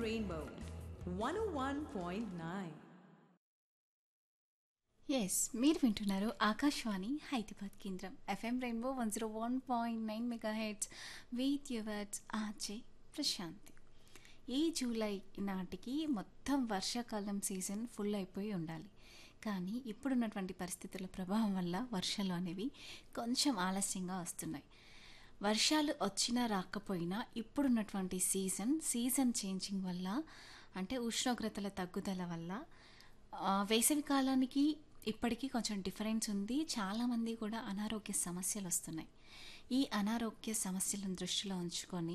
Rainbow 101.9. Yes మీరు వింటున్నారు ఆకాశవాణి హైదరాబాద్ కేంద్రం FM rainbow one zero one point nine mega with yours ఆచే ప్రశాంతి ఈ జూలై నాటికి మొత్తం వర్షాకాలం సీజన్ ఫుల్ అయిపోయి ఉండాలి కానీ ఇప్పుడున్నటువంటి పరిస్థితుల ప్రభావం వల్ల వర్షాలు అనేవి కొంచెం ఆలస్యంగా వస్తున్నాయి వర్షాలు వచ్చినా రాకపోయినా ఇప్పుడున్నటువంటి సీజన్ సీజన్ చేంజింగ్ వల్ల అంటే ఉష్ణోగ్రతల తగ్గుదల వల్ల ఆ, వేసవి కాలానికి ఇప్పటికీ కొంచెం డిఫరెన్స్ ఉంది చాలామంది కూడా అనారోగ్య సమస్యలు వస్తున్నాయి ఈ అనారోగ్య సమస్యలను దృష్టిలో ఉంచుకొని